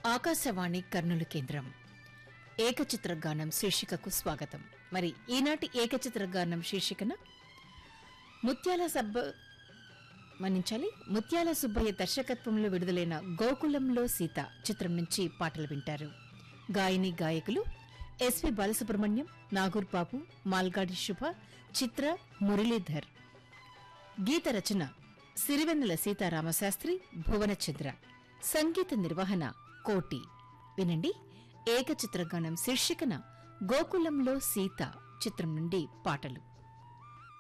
ఆకాశవాణి కర్నూలు కేంద్రం ఏకచిత్ర గానం శీర్షికకు స్వాగతం మరి ఈనాటి ఏకచిత్ర గానం శీర్షికన ముత్యాల సబ్బ మన్నించాలి ముత్యాల సుబ్బయ్య దర్శకత్వంలో విడుదలైన గోకులంలో సీత చిత్రం నుంచి పాటలు వింటారు గాయని గాయకులు ఎస్వి బాలసుబ్రహ్మణ్యం నాగూర్ బాబు మాల్గాడి శుభ చిత్ర మురళీధర్ గీత రచన సిరివెన్నెల సీతారామశాస్త్రి భువనచంద్ర సంగీత నిర్వహణ కోటి వినండి ఏకచిత్రగానం శీర్షికన గోకులంలో సీత చిత్రం నుండి పాటలు